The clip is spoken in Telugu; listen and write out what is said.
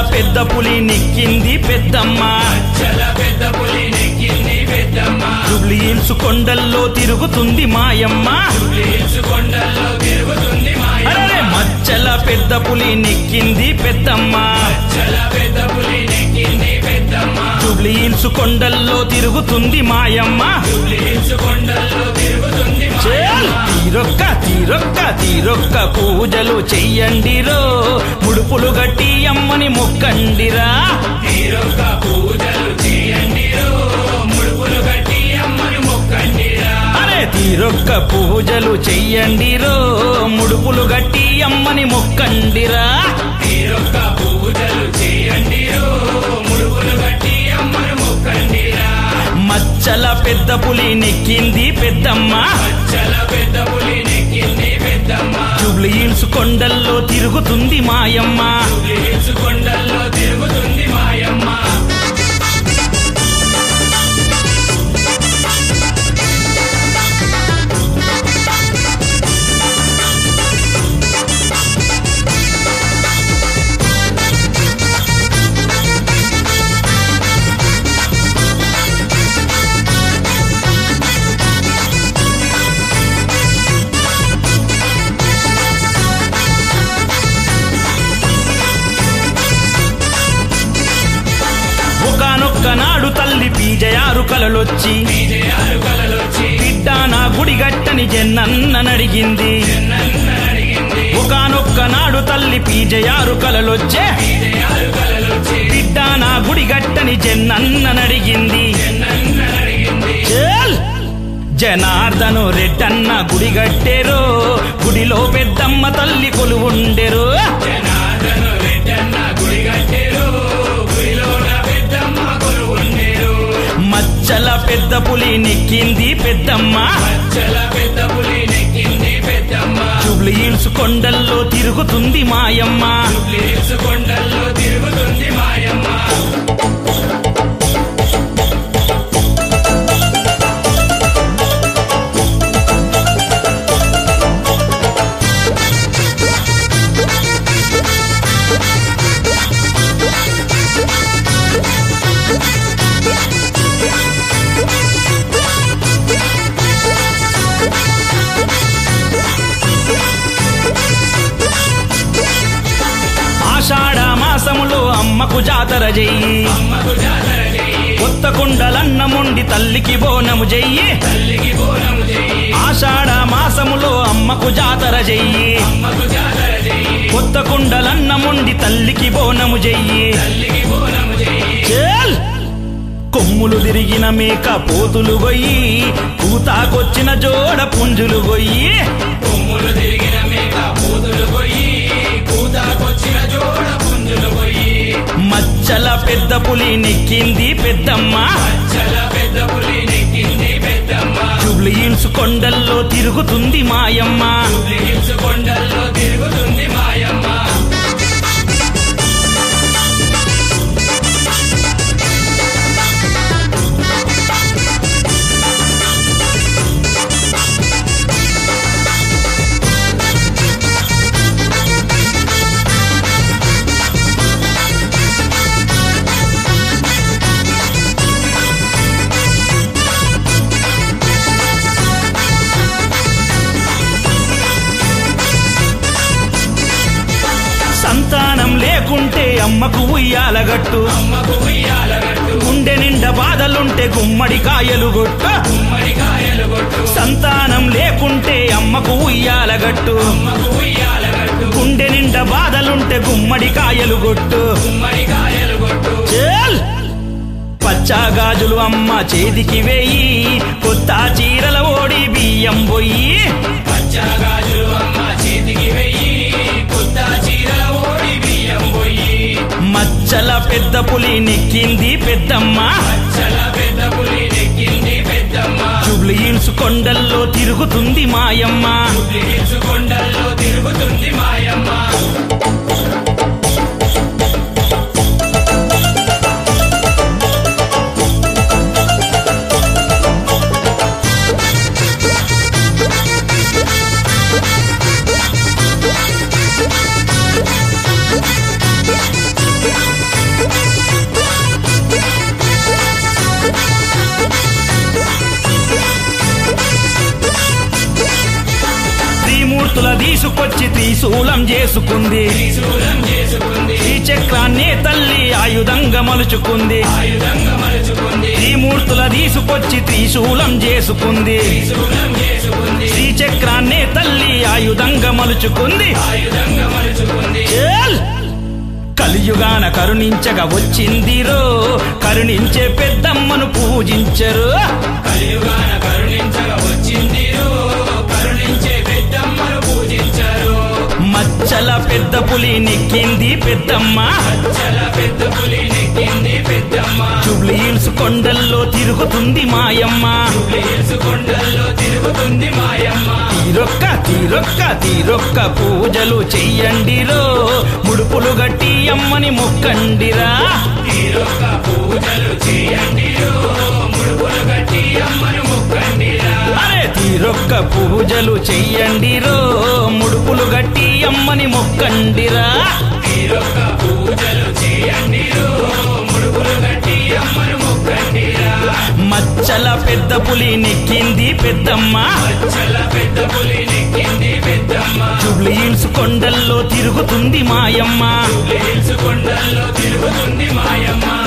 పెద్ద పులి నెక్కింది పెద్దమ్మ చల పెద్ద పులి నెక్కింది పెద్దమ్మ జుబ్లీ హిల్స్ కొండల్లో తిరుగుతుంది మాయమ్మ హిల్స్ కొండల్లో తిరుగుతుంది మాయ అరే మచ్చల పెద్ద పులి నెక్కింది పెద్దమ్మ చల పెద్ద పులి నెక్కింది పెద్దమ్మ జుబ్లీ హిల్స్ కొండల్లో తిరుగుతుంది మాయమ్మ హిల్స్ కొండల్లో తిరుగుతుంది చేల్ తీరొక్క తీరొక్క తీరొక్క పూజలు చెయ్యండిరో ముడుపులు గట్టి అమ్మని మొక్కండిరా తీరొక్క పూజలు చేయండి ముడుపులు కట్టి అమ్మని మొక్కండిరా అరే తీరొక్క పూజలు చెయ్యండిరో ముడుపులు గట్టి అమ్మని మొక్కండిరా తీరొక్క పూజలు చేయండి ముడుపులు కట్టి అమ్మని మొక్కండిరా మచ్చల పెద్ద పులి నెక్కింది పెద్దమ్మ చల పెద్ద పులి నెక్కింది పెద్దమ్మ జుబ్లీ హిల్స్ కొండల్లో తిరుగుతుంది మాయమ్మ హిల్స్ కొండల్లో తిరుగుతుంది మాయమ్మ ఒకనొక్క నాడు తల్లి పీజయారు కలలొచ్చి విజయాలు కలలొచ్చి బిడ్డ నా గుడి గట్టని జన్నన్ననడిగింది నన్ను అడిగింది ఒకనొక్క నాడు తల్లి పీజయారు కలలొచ్చే విజయాలు కలలొచ్చి బిడ్డ నా గుడి గట్టని జన్నన్ననడిగింది నన్ను అడిగింది చేల్ జనార్దను రెడ్డన్న గుడి గట్టెరు గుడిలో పెద్దమ్మ తల్లి కొలువుండెరు జనార్దను రెడ్డన్న గుడి కట్టేరు గుడిలోన పెద్దమ్మ కొలువుండేరు మచ్చల పెద్ద పులి నెక్కింది పెద్దమ్మ చల పెద్ద పులి నెక్కింది పెద్దమ్మ జుబ్లీ హిల్స్ కొండల్లో తిరుగుతుంది మాయమ్మ హిల్స్ కొండల్లో తిరుగుతుంది మాయమ్మ ఆషాఢ మాసములో అమ్మకు జాతర చెయ్యి అమ్మకు జాతర చెయ్యి కొత్త కుండలన్నముండి తల్లికి బోనము చెయ్యి తల్లికి బోనము చెయ్యి ఆషాఢ మాసములో అమ్మకు జాతర చెయ్యి అమ్మకు జాతర చెయ్యి కొత్త కుండలన్నముండి తల్లికి బోనము చెయ్యి తల్లికి బోనము చెయ్యి చేల్ కొమ్ములు తిరిగిన మేక పోతులు గొయ్యి కూతాకొచ్చిన జోడ పుంజులు గొయ్యి కొమ్ములు తిరిగిన మేక పూతులు పోయి కూతాకొచ్చిన జోడ పుంజులు పోయి మచ్చల పెద్ద పులి నెక్కింది పెద్దమ్మ చల పెద్ద పులి నెక్కింది పెద్దమ్మ జుబ్లీ హిల్స్ కొండల్లో తిరుగుతుంది మాయమ్మ హిల్స్ కొండల్లో తిరుగుతుంది మాయమ్మ సంతానం లేకుంటే అమ్మకు ఉయ్యాలగట్టు అమ్మకు ఉయ్యాలగట్టు గుండె నిండా బాధలుంటే గుమ్మడి కాయలు గొట్టు గుమ్మడి కాయలు కొట్టు సంతానం లేకుంటే అమ్మకు ఉయ్యాలగట్టు అమ్మకు ఉయ్యాలగట్టు గుండె నిండా బాధలుంటే గుమ్మడి కాయలు గొట్టు గుమ్మడి కాయలు కొట్టు చేల్ పచ్చా గాజులు అమ్మ చేతికి వేయి కొత్త చీరల ఓడి బియ్యం పోయి పచ్చగాజులు అమ్మ చేతికి వెయ్యి కొత్త చీరల ఓడి బియ్యం పోయి మచ్చల పెద్ద పులి నెక్కింది పెద్దమ్మ చల పెద్ద పులి నెక్కింది పెద్దమ్మ జుబ్లీ హిల్స్ కొండల్లో తిరుగుతుంది మాయమ్మ హిల్స్ కొండల్లో తిరుగుతుంది మాయమ్మ తీసుకొచ్చి త్రిశూలం చేసుకుంది త్రిశూలం చేసుకుంది ఈ చక్రాన్ని తల్లి ఆయుధంగా మలుచుకుంది ఆయుధంగా మలుచుకుంది ఈ మూర్తుల తీసుకొచ్చి త్రిశూలం చేసుకుంది త్రిశూలం చేసుకుంది శ్రీ చక్రాన్ని తల్లి ఆయుధంగా మలుచుకుంది ఆయుధంగా మలుచుకుంది ఏల్! కలియుగాన కరుణించగా వచ్చిందిరో కరుణించే పెద్దమ్మను పూజించరు కలియుగాన కరుణించగా వచ్చింది కరుణించే పెద్దమ్మను పూజించారు మచ్చల పెద్ద పులి నెక్కింది పెద్దమ్మ చల పెద్ద పులి నెక్కింది పెద్దమ్మ జూబ్లీ హిల్స్ కొండల్లో తిరుగుతుంది మాయమ్మ హిల్స్ కొండల్లో తిరుగుతుంది మాయమ్మ తీరొక్క తీరొక్క తీరొక్క పూజలు చెయ్యండిరో ముడుపులు గట్టి అమ్మని మొక్కండిరా తీరొక్క పూజలు చేయండి ముడుపులు కట్టి అమ్మను మొక్కండిరా అరే తీరొక్క పూజలు చెయ్యండిరో ముడుపులు గట్టి అమ్మని మొక్కండిరా తీరొక్క పూజలు చేయండి ముడుపులు కట్టి అమ్మను మొక్కండిరా మచ్చల పెద్ద పులి నెక్కింది పెద్దమ్మ చల పెద్ద పులి నెక్కింది పెద్దమ్మ జూబ్లీ హిల్స్ కొండల్లో తిరుగుతుంది మాయమ్మ హిల్స్ కొండల్లో తిరుగుతుంది మాయమ్మ